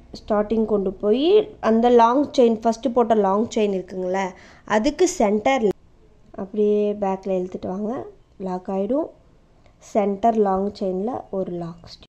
starting கொண்டு போய் அந்த லாங் செயின் ஃபஸ்ட்டு போட்ட லாங் செயின் இருக்குங்களே அதுக்கு சென்டரில் அப்படியே பேக்கில் இழுத்துட்டு வாங்க லாக் ஆகிடும் சென்டர் லாங் செயினில் ஒரு lock stitch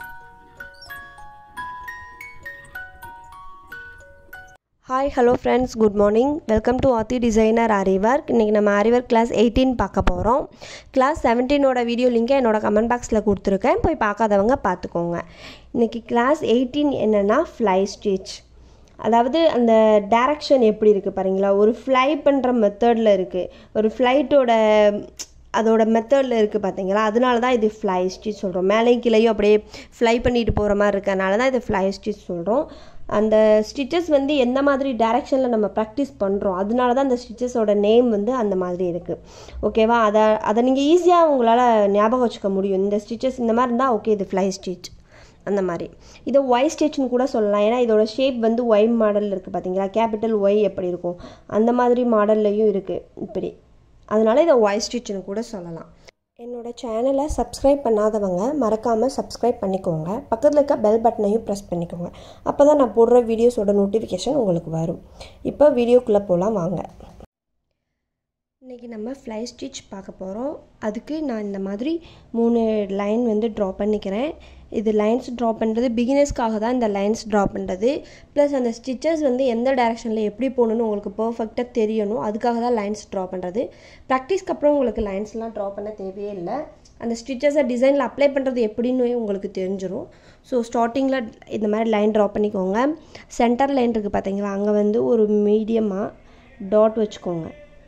hi hello friends good morning welcome to Aathi designer Aari work இன்றைக்கி நம்ம ஆரிவர்க் கிளாஸ் எயிட்டீன் பார்க்க போகிறோம் கிளாஸ் செவன்டீனோட வீடியோ லிங்கை என்னோட கமெண்ட் பாக்ஸில் கொடுத்துருக்கேன் போய் பார்க்காதவங்க பார்த்துக்கோங்க இன்றைக்கி கிளாஸ் எயிட்டீன் என்னென்னா ஃப்ளை ஸ்டிச் அதாவது அந்த டேரக்ஷன் எப்படி இருக்குது பாருங்களா ஒரு ஃப்ளை பண்ணுற மெத்தடில் இருக்குது ஒரு ஃப்ளைட்டோட அதோட மெத்தடில் இருக்குது பார்த்தீங்களா அதனால தான் இது ஃப்ளை ஸ்டிச் சொல்கிறோம் மேலேயும் கீழேயும் அப்படியே ஃப்ளை பண்ணிட்டு போகிற மாதிரி இருக்கனால தான் இது ஃப்ளை ஸ்டிச் சொல்கிறோம் அந்த ஸ்டிச்சஸ் வந்து எந்த மாதிரி டைரெக்ஷனில் நம்ம ப்ராக்டிஸ் பண்ணுறோம் அதனால தான் அந்த ஸ்டிச்சஸோட நேம் வந்து அந்த மாதிரி இருக்குது ஓகேவா அதை அதை நீங்கள் ஈஸியாக உங்களால் ஞாபகம் வச்சுக்க முடியும் இந்த ஸ்டிச்சஸ் இந்த மாதிரி இருந்தால் ஓகே இது ஃப்ளை ஸ்டிச் அந்த மாதிரி இதை ஒய் ஸ்டிச்னு கூட சொல்லலாம் ஏன்னா இதோட ஷேப் வந்து ஒய் மாடல் இருக்குது பார்த்தீங்களா கேபிட்டல் ஒய் எப்படி இருக்கும் அந்த மாதிரி மாடல்லையும் இருக்குது இப்படி அதனால் இதை ஒய் ஸ்டிச்னு கூட சொல்லலாம் என்னோடய சேனலை சப்ஸ்கிரைப் பண்ணாதவங்க மறக்காமல் சப்ஸ்கிரைப் பண்ணிக்கோங்க பக்கத்தில் இருக்க பெல் பட்டனையும் ப்ரெஸ் பண்ணிக்கோங்க அப்போ தான் நான் போடுற வீடியோஸோட நோட்டிஃபிகேஷன் உங்களுக்கு வரும் இப்போ வீடியோக்குள்ளே போகலாம் வாங்க இன்றைக்கி நம்ம ஃப்ளை ஸ்டிச் பார்க்க போகிறோம் அதுக்கு நான் இந்த மாதிரி மூணு லைன் வந்து ட்ரா பண்ணிக்கிறேன் இது லைன்ஸ் ட்ரா பண்ணுறது பிகினர்ஸ்க்காக தான் இந்த லைன்ஸ் ட்ரா பண்ணுறது ப்ளஸ் அந்த ஸ்டிச்சஸ் வந்து எந்த டேரெக்ஷனில் எப்படி போகணுன்னு உங்களுக்கு பர்ஃபெக்டாக தெரியணும் அதுக்காக தான் லைன்ஸ் ட்ரா பண்ணுறது ப்ராக்டிஸ்க்கு அப்புறம் உங்களுக்கு லைன்ஸ்லாம் ட்ரா பண்ண தேவையே இல்லை அந்த ஸ்டிச்சஸை டிசைனில் அப்ளை பண்ணுறது எப்படின்னு உங்களுக்கு தெரிஞ்சிடும் ஸோ ஸ்டார்டிங்கில் இந்த மாதிரி லைன் ட்ரா பண்ணிக்கோங்க சென்டர் லைன் இருக்குது பார்த்தீங்களா அங்கே வந்து ஒரு மீடியமாக டாட் வச்சுக்கோங்க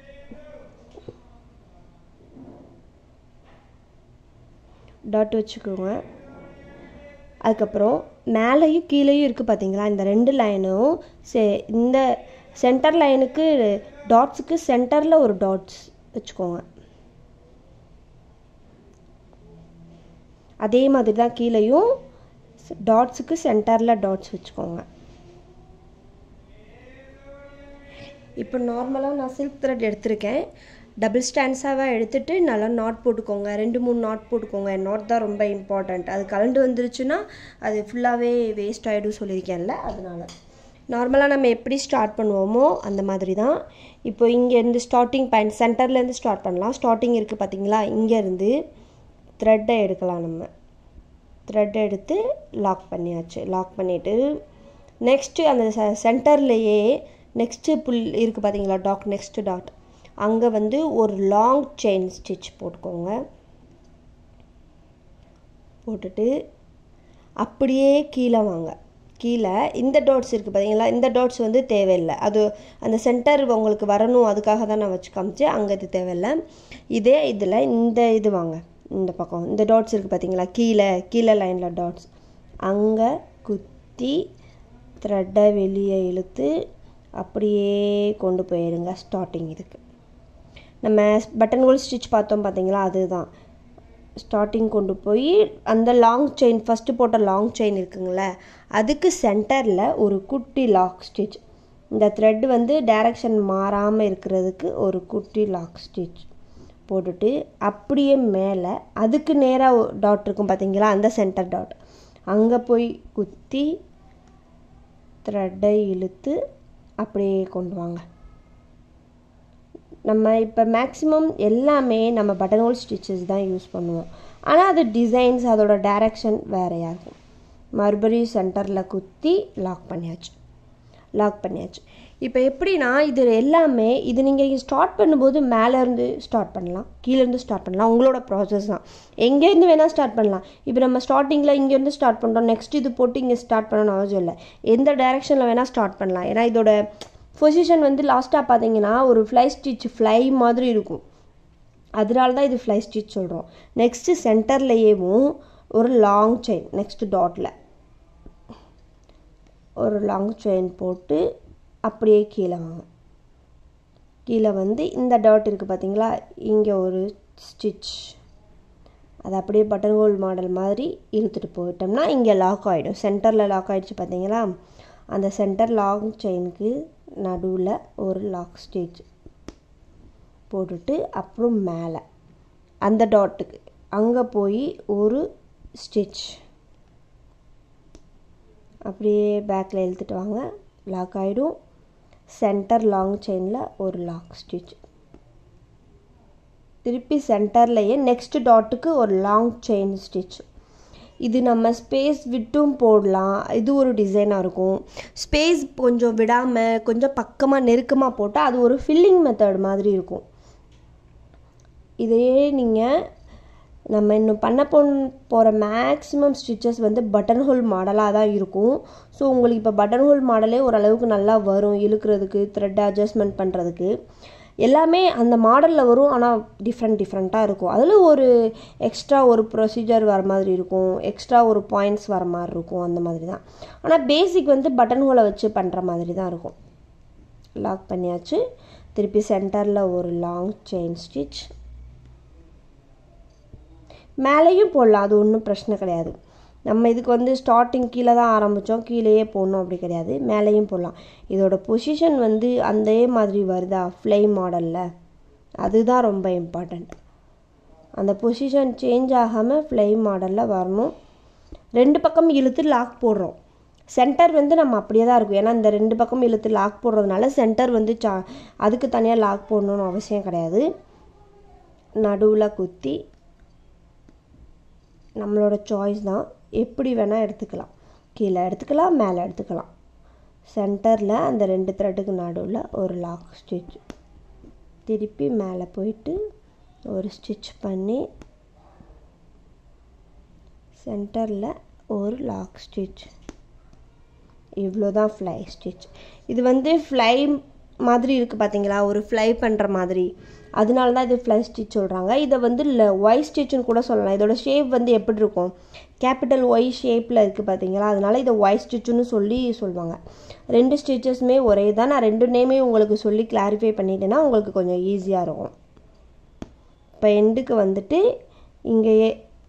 டாட் வச்சுக்கோங்க அதுக்கப்புறம் மேலேயும் கீழேயும் இருக்குது பார்த்தீங்களா இந்த ரெண்டு லைனும் சே இந்த சென்டர் லைனுக்கு டாட்ஸுக்கு சென்டரில் ஒரு டாட்ஸ் வச்சுக்கோங்க அதே மாதிரி தான் கீழேயும் டாட்ஸுக்கு சென்டரில் டாட்ஸ் வச்சுக்கோங்க இப்போ நார்மலாக நான் சில்க் த்ரெட் எடுத்திருக்கேன் டபுள் ஸ்டாண்ட்ஸாக எடுத்துகிட்டு நல்லா நாட் போட்டுக்கோங்க ரெண்டு மூணு நாட் போட்டுக்கோங்க நாட் தான் ரொம்ப இம்பார்ட்டண்ட் அது கலண்டு வந்துருச்சுன்னா அது ஃபுல்லாகவே வேஸ்ட் ஆகிடும் சொல்லியிருக்கேன்ல அதனால் நார்மலாக நம்ம எப்படி ஸ்டார்ட் பண்ணுவோமோ அந்த மாதிரி தான் இப்போ இங்கேருந்து ஸ்டார்டிங் பாயிண்ட் சென்டர்லேருந்து ஸ்டார்ட் பண்ணலாம் ஸ்டார்டிங் இருக்குது பார்த்தீங்களா இங்கேருந்து த்ரெட்டை எடுக்கலாம் நம்ம த்ரெட் எடுத்து லாக் பண்ணியாச்சு லாக் பண்ணிவிட்டு நெக்ஸ்ட்டு அந்த சென்டர்லேயே நெக்ஸ்ட்டு புல் இருக்குது பார்த்தீங்களா டாட் நெக்ஸ்ட்டு டாட் அங்கே வந்து ஒரு லாங் செயின் ஸ்டிச் போட்டுக்கோங்க போட்டுட்டு அப்படியே கீழே வாங்க கீழே இந்த டாட்ஸ் இருக்குது பார்த்தீங்களா இந்த டாட்ஸ் வந்து தேவையில்லை அது அந்த சென்டர் உங்களுக்கு வரணும் அதுக்காக தான் நான் வச்சு காமிச்சேன் அங்கே இது தேவையில்லை இதே இதில் இந்த இது வாங்க இந்த பக்கம் இந்த டாட்ஸ் இருக்குது பார்த்தீங்களா கீழே கீழே லைனில் டாட்ஸ் அங்கே குத்தி த்ரெட்டை வெளியே இழுத்து அப்படியே கொண்டு போயிடுங்க ஸ்டார்டிங் இதுக்கு நம்ம பட்டன் ஹோல் ஸ்டிச் பார்த்தோம் பார்த்தீங்களா அதுதான் ஸ்டார்டிங் கொண்டு போய் அந்த லாங் செயின் ஃபஸ்ட்டு போட்ட லாங் செயின் இருக்குங்களே அதுக்கு சென்டரில் ஒரு குட்டி லாக் ஸ்டிச் இந்த த்ரெட் வந்து டைரக்ஷன் மாறாமல் இருக்கிறதுக்கு ஒரு குட்டி லாக் ஸ்டிச் போட்டுட்டு அப்படியே மேலே அதுக்கு நேராக டாட் இருக்கும் பார்த்தீங்களா அந்த சென்டர் டாட் அங்கே போய் குத்தி த்ரெட்டை இழுத்து அப்படியே கொண்டு வாங்க நம்ம இப்போ மேக்ஸிமம் எல்லாமே நம்ம பட்டன் ஹோல் ஸ்டிச்சஸ் தான் யூஸ் பண்ணுவோம் ஆனால் அது டிசைன்ஸ் அதோட டைரக்ஷன் வேறையாக இருக்கும் மறுபடியும் சென்டரில் குத்தி லாக் பண்ணியாச்சு லாக் பண்ணியாச்சு இப்போ எப்படின்னா இது எல்லாமே இது நீங்கள் ஸ்டார்ட் பண்ணும்போது மேலேருந்து ஸ்டார்ட் பண்ணலாம் கீழேருந்து ஸ்டார்ட் பண்ணலாம் உங்களோட ப்ராசஸ் தான் எங்கேருந்து வேணால் ஸ்டார்ட் பண்ணலாம் இப்போ நம்ம ஸ்டார்டிங்கில் இங்கேருந்து ஸ்டார்ட் பண்ணுறோம் நெக்ஸ்ட் இது போட்டு இங்கே ஸ்டார்ட் பண்ணணும்னு அவசியம் இல்லை எந்த டைரெக்ஷனில் வேணால் ஸ்டார்ட் பண்ணலாம் ஏன்னா இதோட பொசிஷன் வந்து லாஸ்ட்டாக பார்த்தீங்கன்னா ஒரு ஃப்ளை ஸ்டிச் ஃப்ளை மாதிரி இருக்கும் அதனால தான் இது ஃப்ளை ஸ்டிச் சொல்கிறோம் நெக்ஸ்ட்டு சென்டர்லேயேவும் ஒரு லாங் செயின் நெக்ஸ்ட் டாட்டில் ஒரு லாங் செயின் போட்டு அப்படியே கீழே வாங்க கீழே வந்து இந்த டாட் இருக்குது பார்த்தீங்களா இங்கே ஒரு ஸ்டிச் அது அப்படியே பட்டன் ஹோல் மாடல் மாதிரி இழுத்துட்டு போயிட்டோம்னா இங்கே லாக் ஆகிடும் சென்டரில் லாக் ஆகிடுச்சு பார்த்தீங்களா அந்த சென்டர் லாங் செயினுக்கு நடுவில் ஒரு லாக் ஸ்டிச் போட்டுட்டு அப்புறம் மேலே அந்த டாட்டுக்கு அங்கே போய் ஒரு ஸ்டிச் அப்படியே பேக்கில் இழுத்துட்டு வாங்க லாக் ஆகிடும் சென்டர் லாங் செயினில் ஒரு லாக் ஸ்டிச் திருப்பி சென்டர்லையே நெக்ஸ்ட் டாட்டுக்கு ஒரு லாங் செயின் ஸ்டிச் இது நம்ம ஸ்பேஸ் விட்டும் போடலாம் இது ஒரு டிசைனாக இருக்கும் ஸ்பேஸ் கொஞ்சம் விடாமல் கொஞ்சம் பக்கமாக நெருக்கமாக போட்டால் அது ஒரு ஃபில்லிங் மெத்தட் மாதிரி இருக்கும் இதையே நீங்கள் நம்ம இன்னும் பண்ண போ போகிற மேக்ஸிமம் ஸ்டிச்சஸ் வந்து பட்டன் ஹோல் மாடலாக தான் இருக்கும் ஸோ உங்களுக்கு இப்போ பட்டன் ஹோல் மாடலே ஓரளவுக்கு நல்லா வரும் இழுக்கிறதுக்கு த்ரெட் அட்ஜஸ்ட்மெண்ட் பண்ணுறதுக்கு எல்லாமே அந்த மாடலில் வரும் ஆனால் டிஃப்ரெண்ட் டிஃப்ரெண்ட்டாக இருக்கும் அதில் ஒரு எக்ஸ்ட்ரா ஒரு ப்ரொசீஜர் வர மாதிரி இருக்கும் எக்ஸ்ட்ரா ஒரு பாயிண்ட்ஸ் வர மாதிரி இருக்கும் அந்த மாதிரி தான் ஆனால் பேசிக் வந்து பட்டன் ஹோலை வச்சு பண்ணுற மாதிரி தான் இருக்கும் லாக் பண்ணியாச்சு திருப்பி சென்டரில் ஒரு லாங் செயின் ஸ்டிச் மேலேயும் போடலாம் அது ஒன்றும் பிரச்சனை கிடையாது நம்ம இதுக்கு வந்து ஸ்டார்டிங் கீழே தான் ஆரம்பித்தோம் கீழேயே போடணும் அப்படி கிடையாது மேலேயும் போடலாம் இதோட பொசிஷன் வந்து அதே மாதிரி வருதா ஃப்ளை மாடலில் அதுதான் ரொம்ப இம்பார்ட்டண்ட் அந்த பொசிஷன் சேஞ்ச் ஆகாமல் ஃப்ளை மாடலில் வரணும் ரெண்டு பக்கம் இழுத்து லாக் போடுறோம் சென்டர் வந்து நம்ம அப்படியே தான் இருக்கும் ஏன்னா இந்த ரெண்டு பக்கம் இழுத்து லாக் போடுறதுனால சென்டர் வந்து சா அதுக்கு தனியாக லாக் போடணுன்னு அவசியம் கிடையாது நடுவில் குத்தி நம்மளோட சாய்ஸ் தான் எப்படி வேணால் எடுத்துக்கலாம் கீழே எடுத்துக்கலாம் மேலே எடுத்துக்கலாம் சென்டரில் அந்த ரெண்டு த்ரெட்டுக்கு நடுவில் ஒரு லாக் ஸ்டிச் திருப்பி மேலே போயிட்டு ஒரு ஸ்டிச் பண்ணி சென்டரில் ஒரு லாக் ஸ்டிச் இவ்வளோ தான் ஃப்ளை ஸ்டிச் இது வந்து ஃப்ளை மாதிரி இருக்குது பார்த்தீங்களா ஒரு ஃப்ளை பண்ணுற மாதிரி அதனால தான் இது ஃப்ளை ஸ்டிச் சொல்கிறாங்க இதை வந்து ஒய் ஸ்டிச்சுன்னு கூட சொல்லலாம் இதோட ஷேப் வந்து எப்படி இருக்கும் கேபிட்டல் ஒய் ஷேப்பில் இருக்குது பார்த்தீங்களா அதனால இதை ஒய் ஸ்டிச்சுன்னு சொல்லி சொல்லுவாங்க ரெண்டு ஸ்டிச்சஸுமே ஒரே தான் நான் ரெண்டு நேமே உங்களுக்கு சொல்லி கிளாரிஃபை பண்ணிட்டேன்னா உங்களுக்கு கொஞ்சம் ஈஸியாக இருக்கும் இப்போ எண்டுக்கு வந்துட்டு இங்கேயே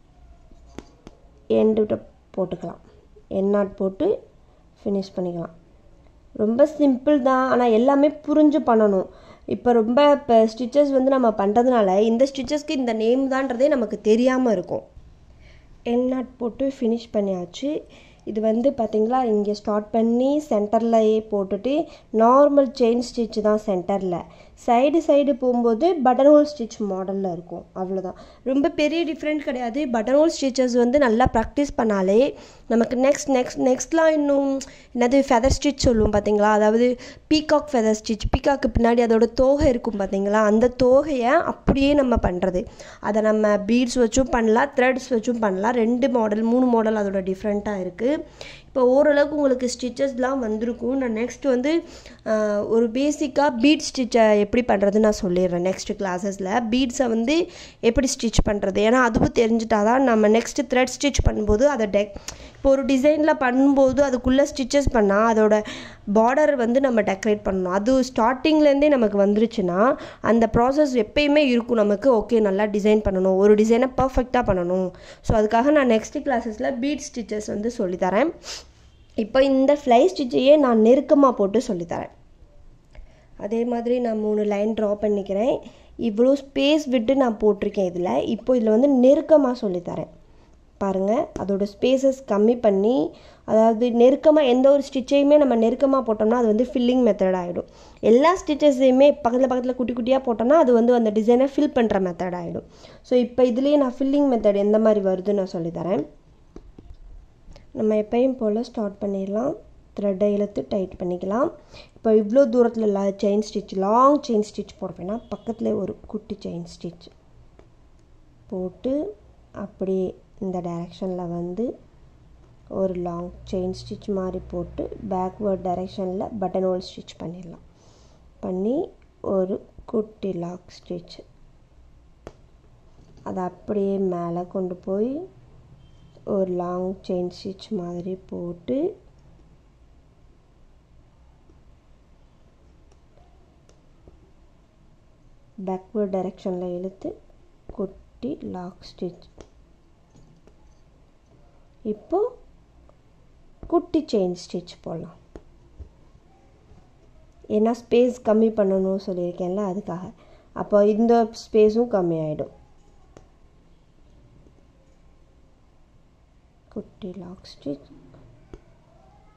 எண்டு போட்டுக்கலாம் எண்ணாட் போட்டு ஃபினிஷ் பண்ணிக்கலாம் ரொம்ப சிம்பிள் தான் ஆனால் எல்லாமே புரிஞ்சு பண்ணணும் இப்போ ரொம்ப இப்போ ஸ்டிச்சஸ் வந்து நம்ம பண்ணுறதுனால இந்த ஸ்டிச்சஸ்க்கு இந்த நேம் தான்றதே நமக்கு தெரியாமல் இருக்கும் எண்ணாட் போட்டு ஃபினிஷ் பண்ணியாச்சு இது வந்து பார்த்திங்களா இங்கே ஸ்டார்ட் பண்ணி சென்டர்லையே போட்டுட்டு நார்மல் செயின் ஸ்டிச் தான் சென்டரில் சைடு சைடு போகும்போது பட்டன் ஹோல் ஸ்டிச் மாடலில் இருக்கும் அவ்வளோதான் ரொம்ப பெரிய டிஃப்ரெண்ட் கிடையாது பட்டன் ஹோல் ஸ்டிச்சஸ் வந்து நல்லா ப்ராக்டிஸ் பண்ணாலே நமக்கு நெக்ஸ்ட் நெக்ஸ்ட் நெக்ஸ்ட்லாம் இன்னும் என்னது ஃபெதர் ஸ்டிச் சொல்லுவோம் பார்த்தீங்களா அதாவது பீகாக் ஃபெதர் ஸ்டிச் பீகாக்கு பின்னாடி அதோட தோகை இருக்கும் பார்த்தீங்களா அந்த தோகையை அப்படியே நம்ம பண்ணுறது அதை நம்ம பீட்ஸ் வச்சும் பண்ணலாம் த்ரெட்ஸ் வச்சும் பண்ணலாம் ரெண்டு மாடல் மூணு மாடல் அதோட டிஃப்ரெண்ட்டாக இருக்குது இப்போ ஓரளவுக்கு உங்களுக்கு ஸ்டிச்சஸ்லாம் வந்திருக்கும் நான் நெக்ஸ்ட் வந்து ஒரு பேசிக்காக பீட் ஸ்டிச்சை எப்படி பண்ணுறதுன்னு நான் சொல்லிடுறேன் நெக்ஸ்ட் கிளாஸஸில் பீட்ஸை வந்து எப்படி ஸ்டிச் பண்ணுறது ஏன்னா அதுவும் தெரிஞ்சிட்டா தான் நம்ம நெக்ஸ்ட்டு த்ரெட் ஸ்டிச் பண்ணும்போது அதை டெக் இப்போ ஒரு டிசைனில் பண்ணும்போது அதுக்குள்ளே ஸ்டிச்சஸ் பண்ணால் அதோட பார்டர் வந்து நம்ம டெக்கரேட் பண்ணணும் அது ஸ்டார்டிங்லேருந்தே நமக்கு வந்துருச்சுன்னா அந்த ப்ராசஸ் எப்பயுமே இருக்கும் நமக்கு ஓகே நல்லா டிசைன் பண்ணணும் ஒரு டிசைனை பர்ஃபெக்டாக பண்ணணும் ஸோ அதுக்காக நான் நெக்ஸ்ட் கிளாஸஸில் பீட் ஸ்டிச்சஸ் வந்து சொல்லித்தரேன் இப்போ இந்த ஃப்ளை ஸ்டிச்சையே நான் நெருக்கமாக போட்டு சொல்லித்தரேன் அதே மாதிரி நான் மூணு லைன் ட்ரா பண்ணிக்கிறேன் இவ்வளோ ஸ்பேஸ் விட்டு நான் போட்டிருக்கேன் இதில் இப்போ இதில் வந்து நெருக்கமாக சொல்லித்தரேன் பாருங்கள் அதோட ஸ்பேசஸ் கம்மி பண்ணி அதாவது நெருக்கமாக எந்த ஒரு ஸ்டிச்சையுமே நம்ம நெருக்கமாக போட்டோம்னா அது வந்து ஃபில்லிங் மெத்தட் ஆகிடும் எல்லா ஸ்டிச்சஸையுமே பக்கத்தில் பக்கத்தில் குட்டி குட்டியாக போட்டோம்னா அது வந்து அந்த டிசைனை ஃபில் பண்ணுற மெத்தட் ஆகிடும் ஸோ இப்போ இதுலேயே நான் ஃபில்லிங் மெத்தட் எந்த மாதிரி வருதுன்னு நான் சொல்லித்தரேன் நம்ம எப்பயும் போல் ஸ்டார்ட் பண்ணிடலாம் த்ரெட்டை இழுத்து டைட் பண்ணிக்கலாம் இப்போ இவ்வளோ தூரத்தில் chain stitch long chain stitch போடுவேன்னா பக்கத்தில் ஒரு குட்டி செயின் ஸ்டிச் போட்டு அப்படியே இந்த டைரெக்ஷனில் வந்து ஒரு லாங் செயின் ஸ்டிச் மாதிரி போட்டு பேக்வேர்ட் டைரெக்ஷனில் பட்டன் ஹோல் ஸ்டிச் பண்ணிடலாம் பண்ணி ஒரு குட்டி லாக் ஸ்டிச் அதை அப்படியே மேலே கொண்டு போய் ஒரு லாங் செயின் ஸ்டிச் மாதிரி போட்டு பேக்வேர்ட் டைரெக்ஷனில் இழுத்து குட்டி லாக் ஸ்டிச் இப்போ குட்டி செயின் ஸ்டிச் போடலாம் ஏன்னா ஸ்பேஸ் கம்மி பண்ணணும்னு சொல்லியிருக்கேன்ல அதுக்காக அப்போ இந்த ஸ்பேஸும் கம்மி ஆகிடும் குட்டி லாக் ஸ்டிச்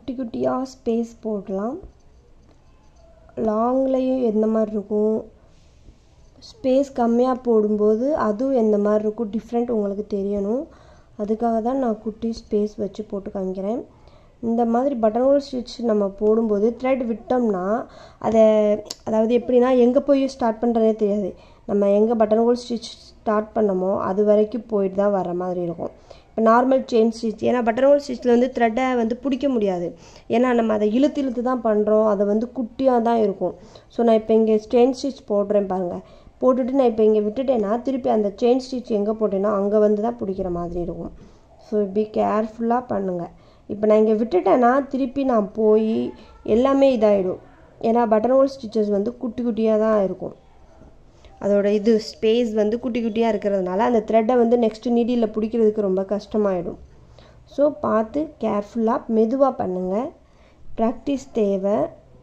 குட்டி குட்டியாக ஸ்பேஸ் போடலாம் லாங்லேயும் எந்த மாதிரி இருக்கும் ஸ்பேஸ் கம்மியாக போடும்போது அதுவும் எந்த மாதிரி இருக்கும் டிஃப்ரெண்ட் உங்களுக்கு தெரியணும் அதுக்காக தான் நான் குட்டி ஸ்பேஸ் வச்சு போட்டு காமிக்கிறேன் இந்த மாதிரி பட்டன் ஹோல் ஸ்டிச் நம்ம போடும்போது த்ரெட் விட்டோம்னா அதை அதாவது எப்படின்னா எங்கே போய் ஸ்டார்ட் பண்ணுறதே தெரியாது நம்ம எங்கே பட்டன் ஹோல் ஸ்டிச் ஸ்டார்ட் பண்ணமோ அது வரைக்கும் போயிட்டு தான் வர மாதிரி இருக்கும் இப்போ நார்மல் செயின் ஸ்டிச் ஏன்னா பட்டன் ஹோல் ஸ்டிச்சில் வந்து த்ரெட்டை வந்து பிடிக்க முடியாது ஏன்னா நம்ம அதை இழுத்து இழுத்து தான் பண்ணுறோம் அதை வந்து குட்டியாக தான் இருக்கும் ஸோ நான் இப்போ இங்கே செயின் ஸ்டிச் போடுறேன் பாருங்கள் போட்டுட்டு நான் இப்போ இங்கே விட்டுட்டேன்னா திருப்பி அந்த செயின் ஸ்டிச் எங்கே போட்டேன்னா அங்கே வந்து தான் பிடிக்கிற மாதிரி இருக்கும் ஸோ பி கேர்ஃபுல்லாக பண்ணுங்கள் இப்போ நான் இங்கே விட்டுட்டேன்னா திருப்பி நான் போய் எல்லாமே இதாகிடும் ஏன்னா பட்டன் ஹோல் ஸ்டிச்சஸ் வந்து குட்டி குட்டியாக தான் இருக்கும் அதோட இது ஸ்பேஸ் வந்து குட்டி குட்டியாக இருக்கிறதுனால அந்த த்ரெட்டை வந்து நெக்ஸ்ட்டு நீடியில் பிடிக்கிறதுக்கு ரொம்ப கஷ்டமாயிடும் ஸோ பார்த்து கேர்ஃபுல்லாக மெதுவாக பண்ணுங்கள் ப்ராக்டிஸ் தேவை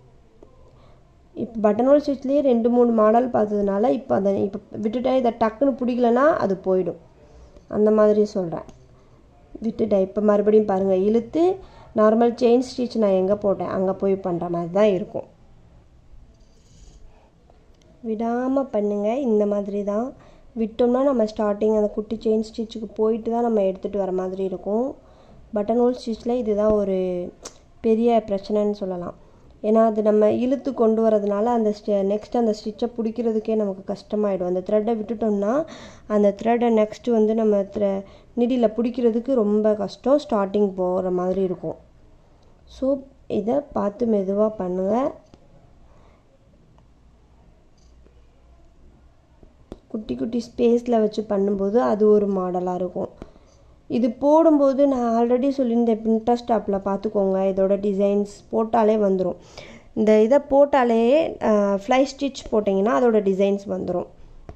இப்போ பட்டன் ஹோல் ஸ்டிச்லேயே ரெண்டு மூணு மாடல் பார்த்ததுனால இப்போ அதை இப்போ விட்டுட்டேன் இதை டக்குன்னு பிடிக்கலனா அது போயிடும் அந்த மாதிரி சொல்கிறேன் விட்டுட்டேன் இப்போ மறுபடியும் பாருங்கள் இழுத்து நார்மல் செயின் ஸ்டிச் நான் எங்கே போட்டேன் அங்கே போய் பண்ணுற மாதிரி தான் இருக்கும் விடாமல் பண்ணுங்கள் இந்த மாதிரி தான் விட்டோம்னா நம்ம ஸ்டார்டிங் அந்த குட்டி செயின் ஸ்டிச்சுக்கு போயிட்டு தான் நம்ம எடுத்துகிட்டு வர மாதிரி இருக்கும் பட்டன் ஹோல் ஸ்டிச்சில் இதுதான் ஒரு பெரிய பிரச்சனைன்னு சொல்லலாம் ஏன்னா அது நம்ம இழுத்து கொண்டு வரதுனால அந்த நெக்ஸ்ட் அந்த ஸ்டிச்சை பிடிக்கிறதுக்கே நமக்கு கஷ்டமாயிடும் அந்த த்ரெட்டை விட்டுட்டோம்னா அந்த த்ரெட்டை நெக்ஸ்ட்டு வந்து நம்ம த்ரெ நிடியில் பிடிக்கிறதுக்கு ரொம்ப கஷ்டம் ஸ்டார்டிங் போகிற மாதிரி இருக்கும் ஸோ இதை பார்த்து மெதுவாக பண்ணுங்கள் குட்டி குட்டி ஸ்பேஸில் வச்சு பண்ணும்போது அது ஒரு மாடலாக இருக்கும் இது போடும்போது நான் ஆல்ரெடி சொல்லியிருந்தேன் பின்ட்ரஸ்ட் ஆப்பில் பார்த்துக்கோங்க இதோட டிசைன்ஸ் போட்டாலே வந்துடும் இந்த இதை போட்டாலே ஃப்ளை ஸ்டிச் போட்டிங்கன்னா அதோட டிசைன்ஸ் வந்துடும்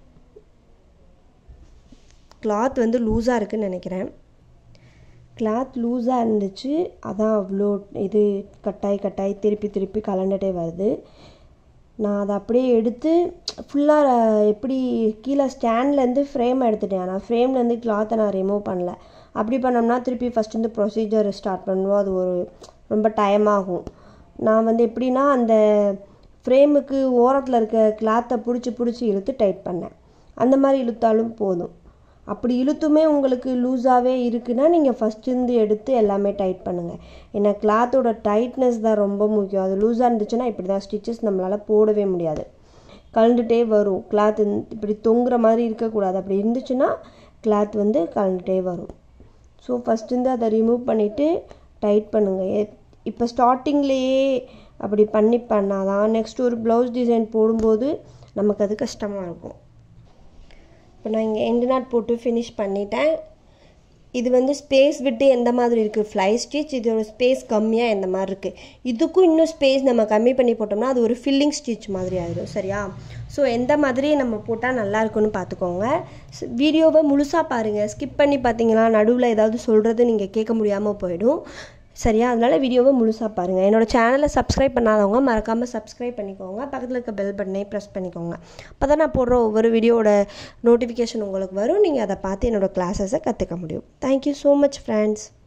கிளாத் வந்து லூஸாக இருக்குதுன்னு நினைக்கிறேன் கிளாத் லூஸாக இருந்துச்சு அதான் அவ்வளோ இது கட்டாய் கட்டாய் திருப்பி திருப்பி கலண்டுட்டே வருது நான் அதை அப்படியே எடுத்து ஃபுல்லாக எப்படி கீழே ஸ்டாண்ட்லேருந்து ஃப்ரேம் எடுத்துட்டேன் ஆனால் ஃப்ரேம்லேருந்து கிளாத்தை நான் ரிமூவ் பண்ணல அப்படி பண்ணோம்னா திருப்பி ஃபஸ்ட் வந்து ப்ரொசீஜர் ஸ்டார்ட் பண்ணுவோம் அது ஒரு ரொம்ப டைம் ஆகும் நான் வந்து எப்படின்னா அந்த ஃப்ரேமுக்கு ஓரத்தில் இருக்க கிளாத்தை பிடிச்சி பிடிச்சி இழுத்து டைட் பண்ணேன் அந்த மாதிரி இழுத்தாலும் போதும் அப்படி இழுத்துமே உங்களுக்கு லூஸாகவே இருக்குன்னா நீங்கள் ஃபஸ்ட்டு எடுத்து எல்லாமே டைட் பண்ணுங்கள் ஏன்னா கிளாத்தோட டைட்னஸ் தான் ரொம்ப முக்கியம் அது லூஸாக இருந்துச்சுன்னா இப்படி தான் ஸ்டிச்சஸ் நம்மளால் போடவே முடியாது கலண்டுட்டே வரும் கிளாத் இப்படி தொங்குற மாதிரி இருக்கக்கூடாது அப்படி இருந்துச்சுன்னா கிளாத் வந்து கலண்டுட்டே வரும் ஸோ ஃபஸ்ட்டு வந்து அதை ரிமூவ் பண்ணிவிட்டு டைட் பண்ணுங்கள் இப்போ ஸ்டார்டிங்லேயே அப்படி பண்ணி பண்ணாதான் நெக்ஸ்ட் ஒரு ப்ளவுஸ் டிசைன் போடும்போது நமக்கு அது கஷ்டமாக இருக்கும் இப்போ நான் இங்கே எண்டு நாட் போட்டு ஃபினிஷ் பண்ணிட்டேன் இது வந்து ஸ்பேஸ் விட்டு எந்த மாதிரி இருக்குது ஃப்ளை ஸ்டிச் இதோட ஸ்பேஸ் கம்மியாக எந்த மாதிரி இருக்குது இதுக்கும் இன்னும் ஸ்பேஸ் நம்ம கம்மி பண்ணி போட்டோம்னா அது ஒரு ஃபில்லிங் ஸ்டிச் மாதிரி ஆயிடும் சரியா ஸோ எந்த மாதிரி நம்ம போட்டால் நல்லா இருக்குன்னு பார்த்துக்கோங்க வீடியோவை முழுசாக பாருங்கள் ஸ்கிப் பண்ணி பார்த்தீங்கன்னா நடுவில் ஏதாவது சொல்கிறது நீங்கள் கேட்க முடியாமல் போயிடும் சரியா அதனால் வீடியோவை முழுசாக பாருங்கள் என்னோடய சேனலை சப்ஸ்கிரைப் பண்ணாதவங்க மறக்காமல் சப்ஸ்கிரைப் பண்ணிக்கோங்க பக்கத்தில் இருக்க பெல் பட்டனை ப்ரெஸ் பண்ணிக்கோங்க அப்போ தான் நான் போடுற ஒவ்வொரு வீடியோட நோட்டிஃபிகேஷன் உங்களுக்கு வரும் நீங்கள் அதை பார்த்து என்னோடய கிளாஸஸை கற்றுக்க முடியும் தேங்க்யூ ஸோ மச் ஃப்ரெண்ட்ஸ்